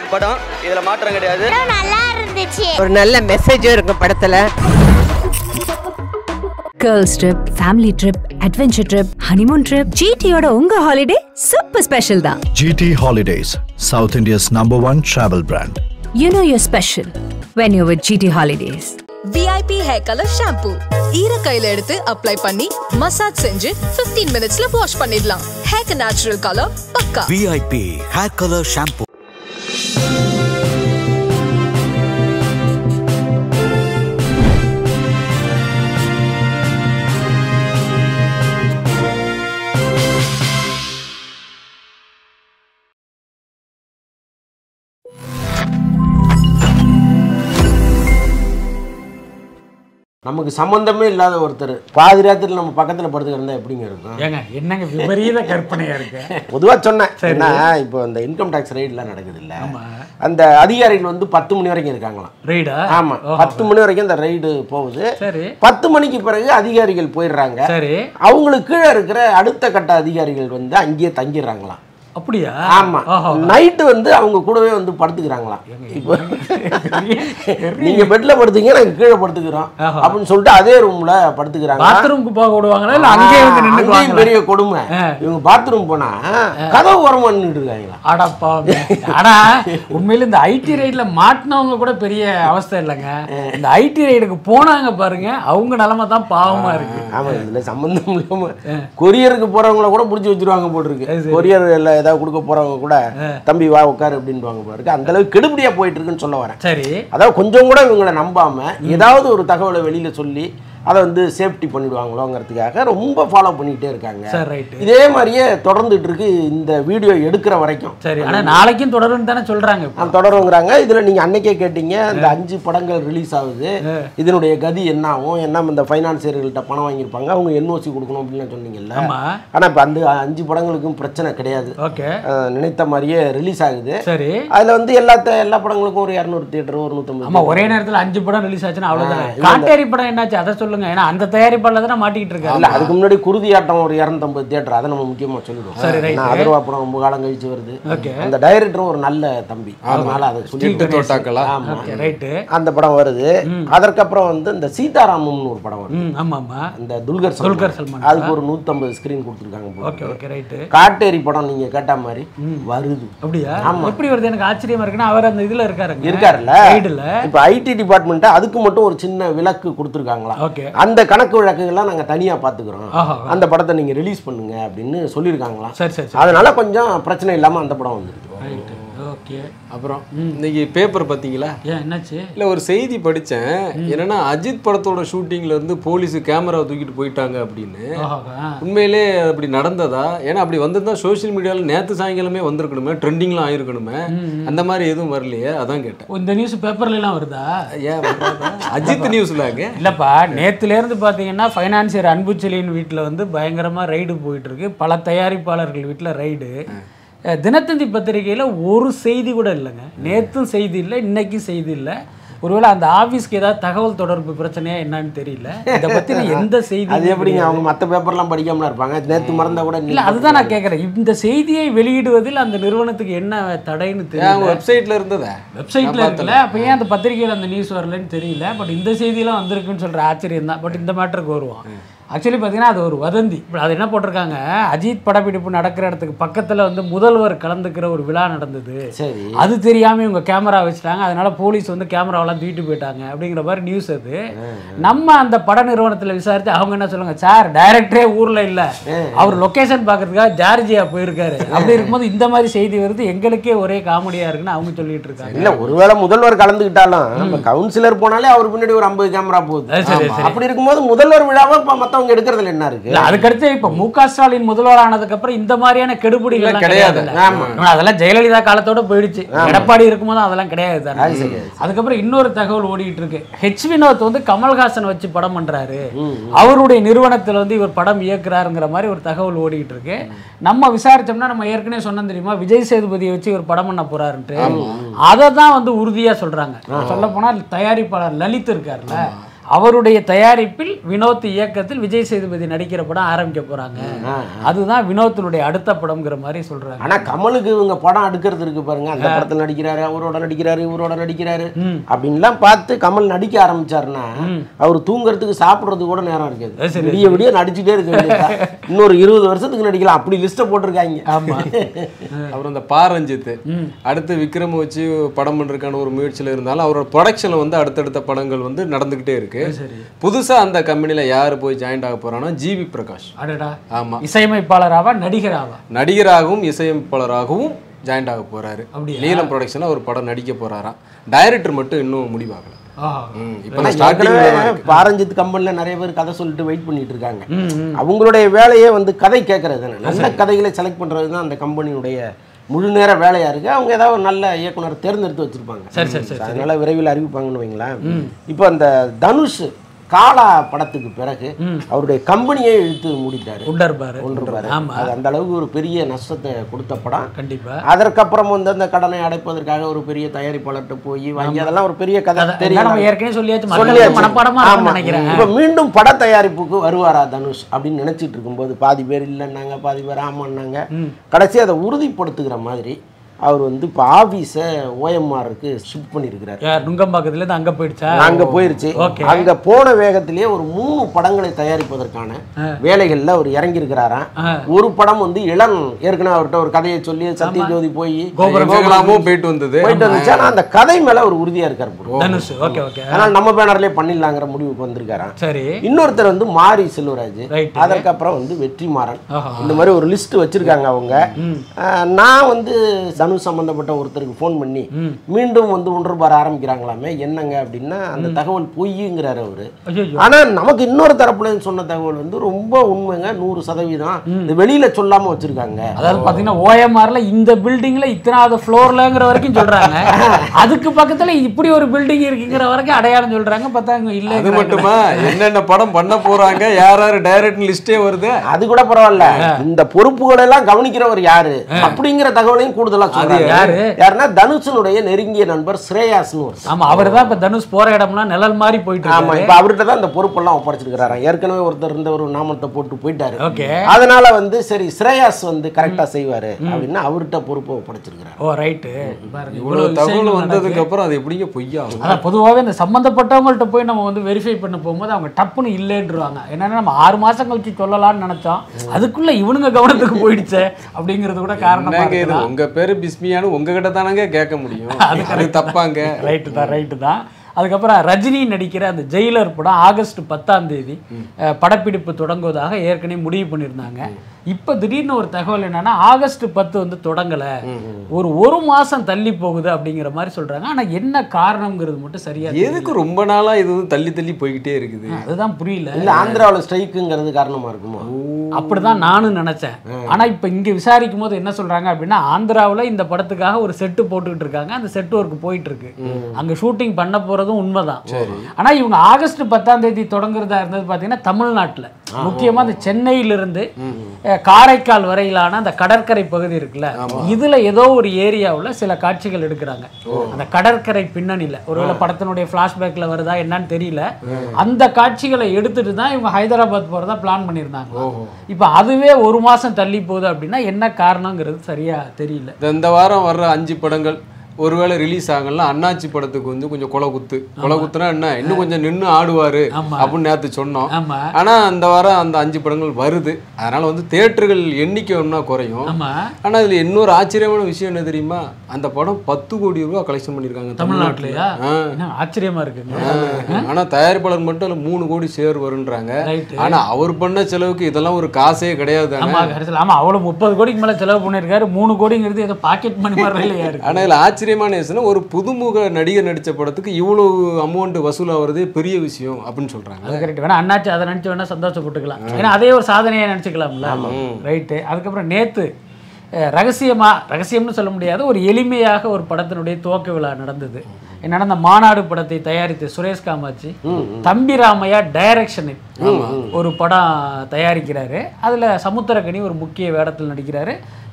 Hit படம் இதுல மாற்றம் கிடையாது படம் நல்லா இருந்துச்சு ஒரு நல்ல மெசேஜும் இருக்கும் படத்துல girls trip family trip adventure trip honeymoon trip ஜிடியோட உங்க ஹாலிடே சூப்பர் ஸ்பெஷல் தான் GT Holidays, South India's number one travel brand. You know your special when you with GT holidays VIP hair colour shampoo ஈர கையில எடுத்து apply பண்ணி massage செஞ்சு 15 மினிட்ஸ்ல wash பண்ணிடலாம் ஹேர்க்கு நேச்சுரல் கலர் பக்கா VIP Hair Color Shampoo. நமக்கு சம்பந்தமே இல்லாத ஒருத்தர் பாதி ராத்திரில நம்ம பக்கத்துல படுத்து கிடந்தா எப்படிங்க இருக்கும் ஏங்க என்னங்க விபரீத கற்பனையா இருக்கு பொதுவா சொன்னேன் என்ன இப்போ இந்த இன்கம் டேக்ஸ் ரைட்லாம் நடக்குது இல்ல அந்த அதிகாரிகள் வந்து பத்து மணி வரைக்கும் இருக்காங்களாம் ரைடா ஆமா பத்து மணி வரைக்கும் இந்த ரைடு போகுது சரி பத்து மணிக்கு பிறகு அதிகாரிகள் போயிடுறாங்க சரி அவங்களுக்கு கீழே இருக்கிற அடுத்த கட்ட அதிகாரிகள் வந்து அங்கேயே தங்கிடுறாங்களாம் அப்படியா ஆமா ஓஹோ. நைட்டு வந்து அவங்க கூடவே வந்து படுத்துக்கிறாங்களாம் இப்போ நீங்க பெட்ல படுத்தீங்க நாங்க கீழே படுத்துக்கிறோம் ஆஹா. அப்படின்னு சொல்லிட்டு அதே ரூம்ல படுத்துக்கிறாங்க பாத்ரூம்க்கு போக விடுவாங்களா இல்ல அங்கேயே வந்து அங்கேயும் நின்னுக்குவாங்களா பெரிய கொடுமை ஆ. இவங்க பாத்ரூம் போனா கதவு ஓரமா நின்றுட்டு இருக்காங்களா அடப்பா ஆனா உண்மையில இந்த ஐடி ரைட்ல மாட்டினவங்க கூட பெரிய அவஸ்தை இல்லைங்க இந்த ஐடி ரைடுக்கு போனாங்க பாருங்க அவங்க நிலைமை தான் பாவமா இருக்கு ஆமா இதுல சம்பந்தம் இல்லாம கொரியருக்கு போறவங்கள கூட புடிச்சு வச்சிருவாங்க போட்டுருக்கு கொரியர்ல ஏதாவது கொடுக்க போறவங்க கூட தம்பி வா உட்காரு அப்படின்வாங்க போல அந்த அளவுக்கு கெடுபடியா போயிட்டு இருக்குன்னு சொல்ல வரேன் சரி அதாவது கொஞ்சம் கூட இவங்களை நம்பாம ஏதாவது ஒரு தகவலை வெளியில சொல்லி அதை வந்து சேஃப்டி பண்ணிடுவாங்களோங்கிறதுக்காக ரொம்ப ஃபாலோ பண்ணிக்கிட்டே இருக்காங்க சரி ரைட்டு இதே மாதிரியே தொடர்ந்துட்டு இருக்கு இந்த வீடியோ எடுக்கிற வரைக்கும் சரி ஆனா நாளைக்கும் தொடரும்னு தானே சொல்றாங்க இப்போ. நான் தொடருங்கிறாங்க இதுல நீங்க அன்னைக்கே கேட்டீங்க இந்த அஞ்சு படங்கள் ரிலீஸ் ஆகுது இதனுடைய கதி என்ன ஆகும் என்ன இந்த ஃபைனான்சியர்கள்ட்ட பணம் வாங்கியிருப்பாங்க அவங்க என்ஓசி கொடுக்கணும் அப்படின்னு சொன்னீங்கல்ல ஆமா ஆனா இப்ப அந்த அஞ்சு படங்களுக்கும் பிரச்சனை கிடையாது ஓகே அஹ் நினைத்த மாதிரியே ரிலீஸ் ஆகுது சரி அதுல வந்து எல்லாத்த எல்லா படங்களுக்கும் ஒரு இரநூறு தியேட்டர் ஒரு நூற்றம்பது ஆமா ஒரே நேரத்துல அஞ்சு படம் ரிலீஸ் ஆச்சுன்னா அவ்வளவுதான் ஆ, இல்ல, காட்டேரி படம் என்னாச்சு அதை சொல்லுங்க ஏன்னா அந்த தயாரிப்பாளர் தானே மாட்டிக்கிட்டு இல்ல இருக்காரு அதுக்கு முன்னாடி குருதியாட்டம் ஒரு இரநூத்தம்பது தியேட்டர் அதை நம்ம முக்கியமா சொல்லிடுவோம் சரி, right. ஏன்னா அதர்வா படம் ரொம்ப காலம் கழிச்சு வருது Okay. அந்த டைரக்டரும் ஒரு நல்ல தம்பி அதனால அதை சொல்லிட்டு ஆமா ஓகே ரைட்டு அந்த படம் வருது அதற்கப்புறம் வந்து இந்த சீதாராமம்னு ஒரு படம் வருது ம் ஆமா ஆமா இந்த துல்கர் துல்கர் சல்மான் சல்மான். அதுக்கு ஒரு நூத்தம்பது ஸ்கிரீன் கொடுத்துருக்காங்க போல ஓகே ஓகே ரைட்டு காட்டேரி படம் நீங்க கேட்ட மாதிரி வருது அப்படியா எப்படி வருது எனக்கு ஆச்சரியமா இருக்குன்னா அவர் அந்த இதுல இருக்காருங்க இருக்காருல்ல ரைடுல இப்ப ஐடி டிபார்ட்மெண்ட் அதுக்கு மட்டும் ஒரு சின்ன விலக்கு கொடுத்துருக்காங்களா ஓகே அந்த கணக்கு வழக்குகள்லாம் நாங்க தனியா பாத்துக்கிறோம் ஆஹா. அந்த படத்தை நீங்க ரிலீஸ் பண்ணுங்க அப்படின்னு சொல்லியிருக்காங்களாம் சரி சரி சரி அதனால கொஞ்சம் பிரச்சனை இல்லாம அந்த படம் வந்துருக்கு ரைட்டு ஓகே அப்புறம் இன்னைக்கு பேப்பர் பார்த்தீங்களா ஏன் என்னாச்சு இல்லை ஒரு செய்தி படித்தேன் என்னன்னா அஜித் படத்தோட ஷூட்டிங்ல இருந்து போலீஸ் கேமரா தூக்கிட்டு போயிட்டாங்க அப்படின்னு ஆஹா ஆ. உண்மையிலே அப்படி நடந்ததா ஏன்னா அப்படி வந்திருந்தா சோஷியல் மீடியாவில் நேற்று சாயங்காலமே வந்திருக்கணுமே ட்ரெண்டிங்லாம் ஆயிருக்கணுமே அந்த மாதிரி எதுவும் வரலையே அதான் கேட்டேன் ஓ, இந்த நியூஸ் பேப்பர்ல எல்லாம் வருதா ஏன் வராதா? அஜித் நியூஸ்லாங்க இல்லப்பா நேத்துல இருந்து பாத்தீங்கன்னா ஃபைனான்சியர் அன்புச்செலியின் வீட்டில் வந்து பயங்கரமா ரைடு போயிட்டு இருக்கு பல தயாரிப்பாளர்கள் வீட்டில் ரைடு அஹ், தினத்தந்தி பத்திரிகையில ஒரு செய்தி கூட இல்லைங்க நேத்தும் செய்தி இல்லை இன்னைக்கும் செய்தி இல்லை ஒருவேளை அந்த ஆபீஸ்க்கு ஏதாவது தகவல் தொடர்பு பிரச்சனையா என்னன்னு தெரியல இதை பத்தி எந்த செய்தி அது எப்படிங்க அவங்க மத்த பேப்பர்லாம் படிக்காமல இருப்பாங்க நேத்து மறந்தா கூட இல்ல அதுதான் நான் கேட்குறேன் இந்த செய்தியை வெளியிடுவதில் அந்த நிறுவனத்துக்கு என்ன தடைன்னு ஏன் தெரியல அவங்க வெப்சைட்ல இருந்ததா வெப்சைட்ல இருக்குல்ல அப்போ ஏன் அந்த பத்திரிகையில் அந்த நியூஸ் வரலன்னு தெரியல பட் இந்த செய்தியெல்லாம் வந்திருக்குன்னு சொல்ற ஆச்சரியம் தான் பட் இந்த மேட்டருக்கு வருவோம் ஆக்சுவலி பார்த்தீங்கன்னா அது ஒரு வதந்தி இப்போ அது என்ன போட்டிருக்காங்க அஜித் படப்பிடிப்பு நடக்கிற இடத்துக்கு பக்கத்தில் வந்து முதல்வர் கலந்துக்கிற ஒரு விழா நடந்தது சரி அது தெரியாம இவங்க கேமரா வச்சுட்டாங்க அதனால போலீஸ் வந்து கேமராவெல்லாம் தூக்கிட்டு போயிட்டாங்க அப்படிங்கிற மாதிரி நியூஸ் அது நம்ம அந்த பட நிறுவனத்தில் விசாரித்து அவங்க என்ன சொல்லுங்க சார் டைரக்டரே ஊர்ல இல்ல அவர் லொகேஷன் பார்க்கறதுக்காக ஜார்ஜியா போயிருக்காரு அப்படி இருக்கும்போது இந்த மாதிரி செய்தி வருது எங்களுக்கே ஒரே காமெடியா இருக்குன்னு அவங்க சொல்லிட்டு இருக்காங்க இல்ல ஒருவேளை முதல்வர் கலந்துக்கிட்டாலும் இப்ப கவுன்சிலர் போனாலே அவர் பின்னாடி ஒரு ஐம்பது கேமரா போகுது அது சரி, ஆமா. சரி. அப்படி இருக்கும்போது முதல்வர் விழாவை இப்ப மத்தவங்க எடுக்கிறதுல என்ன இருக்கு இல்ல அதுக்கடுத்து இப்ப மு க ஸ்டாலின் முதல்வர் ஆனதுக்கு அப்புறம் இந்த மாதிரியான கெடுபிடிகள் இல்ல, கிடையாது கிடையாது. ஆமா. அதெல்லாம் ஜெயலலிதா காலத்தோட போயிடுச்சு எடப்பாடி இருக்கும்போது அதெல்லாம் கிடையாது தானே அது சரி, அது அதுக்கப்புறம் இன்னொரு தகவல் ஓடிட்டு இருக்கு ஹெச் வினோத் வந்து கமல்ஹாசன் வச்சு படம் பண்றாரு அவருடைய நிறுவனத்தில் வந்து இவர் படம் இயக்குறாருங்கிற மாதிரி ஒரு தகவல் ஓடிட்டு இருக்கு நம்ம விசாரிச்சோம்னா நம்ம ஏற்கனவே சொன்னோம் தெரியுமா விஜய் சேதுபதியை வச்சு இவர் படம் பண்ண போறாருன்ட்டு அதை தான் வந்து உறுதியா சொல்றாங்க சொல்ல போனா தயாரிப்பாளர் லலித் இருக்கார்ல அவருடைய தயாரிப்பில் வினோத் இயக்கத்தில் விஜய் சேதுபதி நடிக்கிற படம் ஆரம்பிக்க போறாங்க அதுதான் வினோத்தினுடைய அடுத்த படம்ங்கிற மாதிரி சொல்றாங்க ஆனா கமலுக்கு இவங்க படம் எடுக்கிறது இருக்கு பாருங்க அந்த படத்துல நடிக்கிறாரு அவரோட நடிக்கிறாரு இவரோட நடிக்கிறாரு அப்படின்லாம் பார்த்து கமல் நடிக்க ஆரம்பிச்சாருன்னா அவர் தூங்குறதுக்கு சாப்பிடுறதுக்கு கூட நேரம் அது இருக்காது சரி. விடிய விடிய நடிச்சுட்டே இருக்க வேண்டியதா இன்னொரு இருபது வருஷத்துக்கு நடிக்கலாம் அப்படி லிஸ்ட்டை போட்டிருக்காங்க ஆமா அப்புறம் இந்த பாரஞ்சித் அடுத்து விக்ரம் வச்சு படம் பண்றதுக்கான ஒரு முயற்சியில் இருந்தாலும் அவரோட ப்ரொடக்ஷனில் வந்து அடுத்தடுத்த படங்கள் வந்து நடந்துகிட்டே இருக்கு சரி புதுசா அந்த கம்பெனில யார் போய் ஜாயின்ட் ஆக போறான்னா ஜிவி பிரகாஷ் அடடா ஆமா இசையமைப்பாளராவா நடிகராவா நடிகராகவும் இசையமைப்பாளராகவும் ஜாயின்ட் ஆக போறாரு அப்படியா? நீலம் ப்ரொடக்ஷன்ல ஒரு படம் நடிக்க போறாராம் டைரக்டர் மட்டும் இன்னும் முடிவாகல ஆஹா. ம், இப்போ ஆனா ஸ்டார்டிங் ஏற்கனவே பாரஞ்சித் கம்பெனில நிறைய பேர் கதை சொல்லிட்டு வெயிட் பண்ணிட்டு இருக்காங்க அவங்களுடைய வேலையே வந்து கதை கேட்கறது தானே நல்ல கதைகளை செலக்ட் பண்றது தான் அந்த கம்பெனியுடைய முழு நேர வேலையா இருக்கு அவங்க ஏதாவது ஒரு நல்ல இயக்குனர் தேர்ந்தெடுத்து வச்சிருப்பாங்க சரி, சரி, சரி, அதனால விரைவில் அறிவிப்பாங்கன்னு வைங்களேன் இப்போ அந்த தனுஷ் காலா படத்துக்கு பிறகு அவருடைய கம்பெனியே இழுத்து மூடிட்டாரு உண்டர்பாரு கொண்டிருப்பாரு ஆமா அது அந்த அளவுக்கு ஒரு பெரிய நஷ்டத்தை கொடுத்த படம் கண்டிப்பா அதற்கப்புறம் வந்து அந்த கடனை அடைப்பதற்காக ஒரு பெரிய தயாரிப்பாளர்கிட்ட போய் வாங்கி அதெல்லாம் ஒரு பெரிய கதை அதான் தெரியும் நம்ம ஏற்கனவே சொல்லியாச்சு மக்களுக்கு சொல்லியாச்சு. மனப்பாடமா ஆமா. இருக்கும்னு நினைக்கிறேன் இப்ப மீண்டும் பட தயாரிப்புக்கு வருவாரா தனுஷ் அப்படின்னு நினைச்சிட்டு இருக்கும்போது பாதி பேர் இல்லைன்னாங்க பாதி பேர் ஆமான்னாங்க கடைசி அதை உறுதிப்படுத்துகிற மாதிரி அவர் வந்து இப்போ ஆஃபீஸை ஓஎம்ஆருக்கு ஷிஃப்ட் பண்ணியிருக்கிறார் யார் நுங்கம்பாக்கத்துல இருந்து அங்க போயிடுச்சா அங்க போயிருச்சு Okay. அங்க போன வேகத்திலேயே ஒரு மூணு படங்களை தயாரிப்பதற்கான வேலைகள்ல அவர் இறங்கி இருக்கிறாராம் ஆ. ஒரு படம் வந்து இளம் ஏற்கனவே அவர்கிட்ட ஒரு கதையை சொல்லி சத்யஜோதி போய் கோகுலாமும் போயிட்டு வந்தது போயிட்டு வந்துச்சு ஆனா அந்த கதை மேல ஒரு உறுதியா இருக்கார் bro. தனுஷ் ஓகே ஓகே அதனால நம்ம பேனர்லயே பண்ணிடலாங்கிற முடிவுக்கு வந்திருக்காராம் சரி இன்னொருத்தர் வந்து மாரி செல்வராஜ் Right. அதற்கப்புறம் வந்து வெற்றிமாறன் ஆஹா. இந்த மாதிரி ஒரு லிஸ்ட் வச்சிருக்காங்க அவங்க ஆஹ், நான் வந்து தனுஷ் சம்பந்தப்பட்ட ஒருத்தருக்கு ஃபோன் பண்ணி மீண்டும் வந்து ஒன்று ஆரம்பிக்கிறாங்களாமே என்னங்க அப்படின்னா அந்த தகவல் பொய்யுங்கிறாரு அவரு ஐயோ ஆனா நமக்கு இன்னொரு தரப்புல இருந்து சொன்ன தகவல் வந்து ரொம்ப உண்மைங்க நூறு சதவீதம் இது வெளியில சொல்லாம வச்சிருக்காங்க அதாவது பாத்தீங்கன்னா ஓஎம்ஆர்ல இந்த பில்டிங்ல இத்தனாவது ஃப்ளோர்லங்கிற வரைக்கும் சொல்றாங்க அதுக்கு பக்கத்துல இப்படி ஒரு பில்டிங் இருக்குங்கிற வரைக்கும் அடையாளம் சொல்றாங்க பார்த்தா அங்க இல்ல அது மட்டுமா என்னென்ன படம் பண்ண போறாங்க யார் யார் டைரக்ட் லிஸ்டே வருது அது கூட பரவாயில்ல இந்த பொறுப்புகளை எல்லாம் கவனிக்கிறவர் யாரு அப்படிங்கிற தகவலையும் கூடுதலா சொல்றாங்க யாரு? யாருன்னா தனுஷனுடைய நெருங்கிய நண்பர் ஸ்ரேயாஸ்னு ஒரு ஆமா அவர்தான் இப்ப தனுஷ் போற இடம்லாம் நிழல் மாதிரி போயிட்டு ஆமா இருக்காரு இப்ப அவர்கிட்ட தான் இந்த பொறுப்பெல்லாம் ஒப்படைச்சிருக்கிறாராம் ஏற்கனவே ஒருத்தர் இருந்த ஒரு நாமத்தை போட்டு போயிட்டாரு ஓகே அதனால வந்து சரி ஸ்ரேயாஸ் வந்து கரெக்டா செய்வாரு அப்படின்னு அவர்கிட்ட பொறுப்பை ஒப்படைச்சிருக்கிறாரு ஓ ரைட்டு பாருங்க இவ்வளவு இவ்வளவு தகவல் விஷயங்கள் வந்ததுக்கு நடக்குது. அப்புறம் அது எப்படிங்க பொய்யாகும் அதான் பொதுவாகவே இந்த சம்மந்தப்பட்டவங்கள்ட்ட போய் நம்ம வந்து வெரிஃபை பண்ண போகும்போது அவங்க டப்புன்னு இல்லைன்றுவாங்க என்னன்னா நம்ம ஆறு மாசம் கழிச்சு சொல்லலாம்னு நினைச்சோம் அதுக்குள்ள இவனுங்க கவனத்துக்கு போயிடுச்சே அப்படிங்கிறது கூட காரணமா என்னங்க இது இருக்கலாம் உங்க பேரு பிஸ்மியானு உங்ககிட்ட தானங்க கேட்க முடியும் அது தப்பாங்க ரைட்டு தான் ரைட்டு தான் அதுக்கப்புறம் ரஜினி நடிக்கிற அந்த ஜெயிலர் படம் ஆகஸ்ட் பத்தாம் தேதி அஹ், படப்பிடிப்பு தொடங்குவதாக ஏற்கனவே முடிவு பண்ணியிருந்தாங்க இப்போ திடீர்னு ஒரு தகவல் என்னன்னா ஆகஸ்ட் பத்து வந்து தொடங்கல ஒரு ஒரு மாசம் தள்ளி போகுது அப்படிங்கிற மாதிரி சொல்றாங்க ஆனா என்ன காரணம்ங்கிறது மட்டும் சரியா தெரியல. எதுக்கு ரொம்ப நாளா இது வந்து தள்ளி தள்ளி போய்கிட்டே இருக்குது அதுதான் புரியல இல்ல ஆந்திராவுல ஸ்ட்ரைக்குங்கிறது காரணமா இருக்குமா அப்படிதான் நானும் நினைச்சேன் ஆனா இப்ப இங்க விசாரிக்கும் போது என்ன சொல்றாங்க அப்படின்னா ஆந்திராவுல இந்த படத்துக்காக ஒரு செட்டு போட்டுக்கிட்டு இருக்காங்க அந்த செட் ஒர்க் போயிட்டு இருக்கு அங்க ஷூட்டிங் பண்ண போறதும் உண்மைதான் ஆனா இவங்க ஆகஸ்ட் பத்தாம் தேதி தொடங்குறதா இருந்தது பாத்தீங்கன்னா தமிழ்நாட்டுல முக்கியமா இந்த சென்னையிலிருந்து அஹ், காரைக்கால் வரையிலான அந்த கடற்கரை பகுதி இருக்குல்ல இதுல ஏதோ ஒரு ஏரியாவுல சில காட்சிகள் எடுக்கிறாங்க அந்த கடற்கரை பின்னணியில ஒருவேளை படத்தினுடைய பிளாஷ்பேக்ல வருதா என்னன்னு தெரியல அந்த காட்சிகளை எடுத்துட்டு தான் இவங்க ஹைதராபாத் போறதா பிளான் பண்ணியிருந்தாங்க இப்போ அதுவே ஒரு மாசம் தள்ளி போகுது அப்படின்னா என்ன காரணங்கிறது சரியா தெரியல இந்த- இந்த வாரம் வர்ற அஞ்சு படங்கள் ஒருவேளை ரிலீஸ் ஆகலாம் அண்ணாச்சி படத்துக்கு வந்து கொஞ்சம் கொலை குத்து கொலை குத்துனா என்ன இன்னும் கொஞ்சம் நின்னு ஆடுவாரு ஆமா. அப்படின்னு நேத்து சொன்னோம் ஆமா ஆனா அந்த வாரம் அந்த அஞ்சு படங்கள் வருது அதனால வந்து தேட்டர்கள் எண்ணிக்கை ஒன்றா குறையும் ஆமா ஆனா இதுல இன்னொரு ஆச்சரியமான விஷயம் என்ன தெரியுமா அந்த படம் பத்து கோடி ரூபாய் கலெக்ஷன் பண்ணியிருக்காங்க தமிழ்நாட்டுலயா ஆ. என்ன ஆச்சரியமா இருக்குங்க ஆனா தயாரிப்பாளர் மட்டும் அதுல மூணு கோடி சேர் வருன்றாங்க ரைட்டு ஆனா அவர் பண்ண செலவுக்கு இதெல்லாம் ஒரு காசே கிடையாது தானே. ஆமா கடைசியில் ஆமா அவ்வளவு முப்பது கோடிக்கு மேல செலவு பண்ணியிருக்காரு மூணு கோடிங்கிறது ஏதோ பாக்கெட் மணி மாதிரி இல்லையா இருக்கு ஆனா இதுல ஆச்சரியமான விஷயம் ஒரு புதுமுக நடிகர் நடிச்ச படத்துக்கு இவ்வளவு அமௌண்ட் வசூலாகிறதே பெரிய விஷயம் அப்படின்னு சொல்றாங்க அது கரெக்ட் வேணா அண்ணாச்சி அதை நினைச்சு வேணா சந்தோஷப்பட்டுக்கலாம் ஏன்னா அதே ஒரு சாதனையா நினைச்சுக்கலாம்ல ரைட்டு அதுக்கப்புறம் நேத்து அஹ், ரகசியமா ரகசியம்னு சொல்ல முடியாது ஒரு எளிமையாக ஒரு படத்தினுடைய துவக்க விழா நடந்தது என்னன்னா அந்த மாநாடு படத்தை தயாரித்த சுரேஷ் காமாட்சி தம்பி ராமையா டைரக்ஷனில் ஒரு படம் தயாரிக்கிறாரு அதுல சமுத்திரக்கனி ஒரு முக்கிய வேடத்தில் நடிக்கிறாரு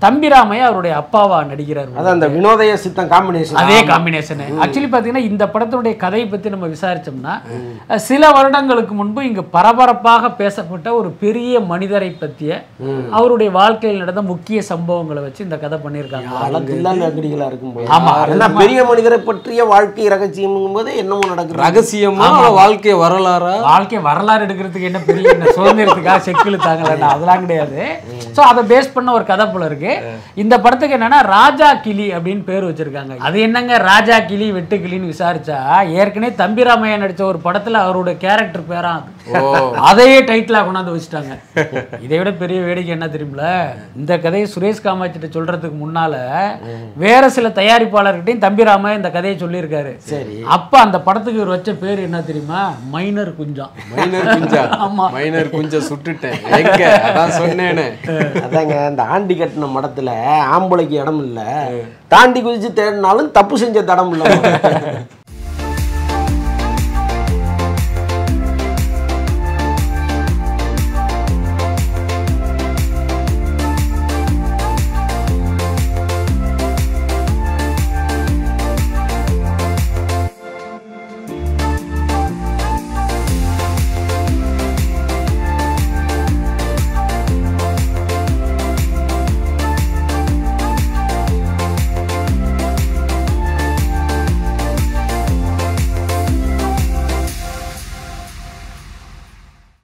தம்பிராமையா அவருடைய அப்பாவா நடிக்கிறார் அதான் அந்த வினோதய சித்தம் காம்பினேஷன் அதே காம்பினேஷன் ஆக்சுவலி பார்த்தீங்கன்னா இந்த படத்தினுடைய கதையை பற்றி நம்ம விசாரிச்சோம்னா அஹ், சில வருடங்களுக்கு முன்பு இங்கு பரபரப்பாக பேசப்பட்ட ஒரு பெரிய மனிதரை பற்றிய அவருடைய வாழ்க்கையில் நடந்த முக்கிய சம்பவங்களை வச்சு இந்த கதை பண்ணியிருக்காங்க பல தில்லால் அக்கடிகளா இருக்கும் போது ஆமா. ஏன்னா பெரிய மனிதரை பற்றிய வாழ்க்கை ரகசியம் போது என்னமோ நடக்குது ரகசியமா வாழ்க்கை வரலாறா வாழ்க்கை வரலாறு எடுக்கிறதுக்கு என்ன பெரிய என்ன சுதந்திரத்துக்காக செக்கில் தாங்கலன்னா அதெல்லாம் கிடையாது ஸோ அதை பேஸ் பண்ண ஒரு கதை போல இருக்கு இந்த படத்துக்கு என்னன்னா ராஜா கிளி அப்படின்னு பேர் வச்சிருக்காங்க அது என்னங்க ராஜா கிளி வெட்டு கிளின்னு விசாரிச்சா ஏற்கனவே தம்பிராமையா நடிச்ச ஒரு படத்துல அவரோட கேரக்டர் பேரா அதையே டைட்டிலா கொண்டாந்து வச்சுட்டாங்க இதை விட பெரிய வேடிக்கை என்ன தெரியுமில இந்த கதையை சுரேஷ் காமாட்சிட்ட சொல்றதுக்கு முன்னால வேற சில தயாரிப்பாளர்கிட்டையும் தம்பிராமையா இந்த கதையை சொல்லியிருக்காரு சரி அப்ப அந்த படத்துக்கு இவர் வச்ச பேர் என்ன தெரியுமா மைனர் குஞ்சம் மைனர் குஞ்சா ஆமா. மைனர் குஞ்ச சுட்டுட்டேன் எங்க அதான் சொன்னேனே அதாங்க இந்த ஆண்டி கட்டின மடத்துல ஆம்பளைக்கு இடம் இல்ல தாண்டி குதிச்சு தேடினாலும் தப்பு செஞ்ச தடம் இல்ல